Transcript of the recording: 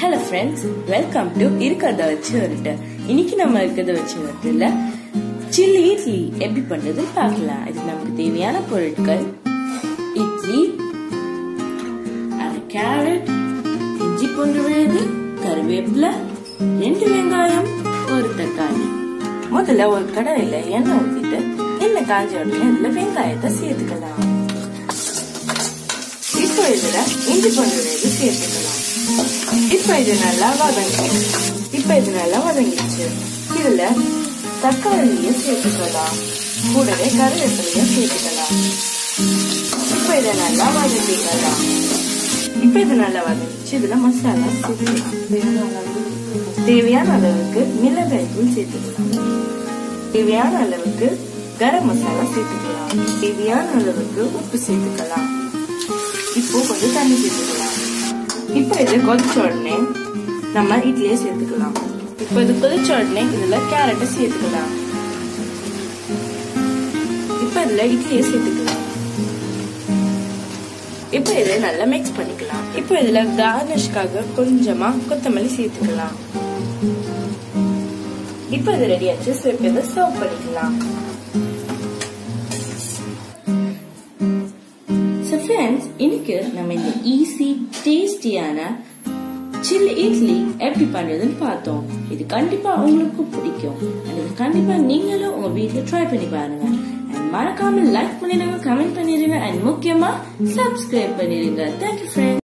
hello friends welcome to இருக்கிறத வச்சு வரட்டு இன்னைக்கு நம்ம இருக்கிறத வச்சு வரட்டுல சில்லி இட்லி எப்படி பண்றது பார்க்கலாம் இதுக்கு நமக்கு தேவையான பொருட்கள் இட்லி அரை கேரட் இஞ்சி பூண்டு விழுது கருவேப்பிலை ரெண்டு வெங்காயம் ஒரு தக்காளி முதல்ல ஒரு கடாயில எண்ணெய் ஊத்திட்டு எண்ணெய் காஞ்ச உடனே இதுல வெங்காயத்தை சேர்த்துக்கலாம் இப்போ இதுல இஞ்சி பூண்டு விழுது சேர்த்துக்கலாம் இப்ப இது நல்லா வதங்கி இப்ப இது நல்லா வதங்கிச்சு இதுல தக்காளிய சேர்த்துக்கலாம் கூடவே கருவேப்பிலைய சேர்த்துக்கலாம் இப்ப இதை நல்லா வதக்கிக்கலாம் இப்ப இது நல்லா வதங்கிச்சு இதுல மசாலா சேர்த்துக்கலாம் தேவையான அளவுக்கு மிளகாய் தூள் சேர்த்துக்கலாம் தேவையான அளவுக்கு கரம் மசாலா சேர்த்துக்கலாம் தேவையான அளவுக்கு உப்பு சேர்த்துக்கலாம் இப்போ கொஞ்சம் தண்ணி சேர்த்துக்கலாம் இப்போ இது கொதிச்ச உடனே நம்ம இட்லியை சேர்த்துக்கலாம் இப்போ இது கொதிச்ச உடனே இதுல கேரட்டை சேர்த்துக்கலாம் இப்போ இதுல இட்லியை சேர்த்துக்கலாம் இப்போ இதை நல்லா மிக்ஸ் பண்ணிக்கலாம் இப்போ இதுல கார்னிஷ்காக கொஞ்சமா கொத்தமல்லி சேர்த்துக்கலாம் இப்போ இது ரெடி ஆச்சு ஸோ இப்போ இதை சர்வ் பண்ணிக்கலாம் ஸோ ஃப்ரெண்ட்ஸ் இன்னைக்கு நம்ம இந்த ஈஸி டேஸ்டியான சில்லி இட்லி எப்படி பண்றதுன்னு பார்த்தோம் இது கண்டிப்பா உங்களுக்கு பிடிக்கும் and இது கண்டிப்பா நீங்களும் உங்க வீட்ல ட்ரை பண்ணி பாருங்க and மறக்காம லைக் பண்ணிடுங்க கமெண்ட் பண்ணிடுங்க அண்ட் முக்கியமா சப்ஸ்கிரைப் பண்ணிடுங்க தேங்க்யூ ஃப்ரெண்ட்ஸ்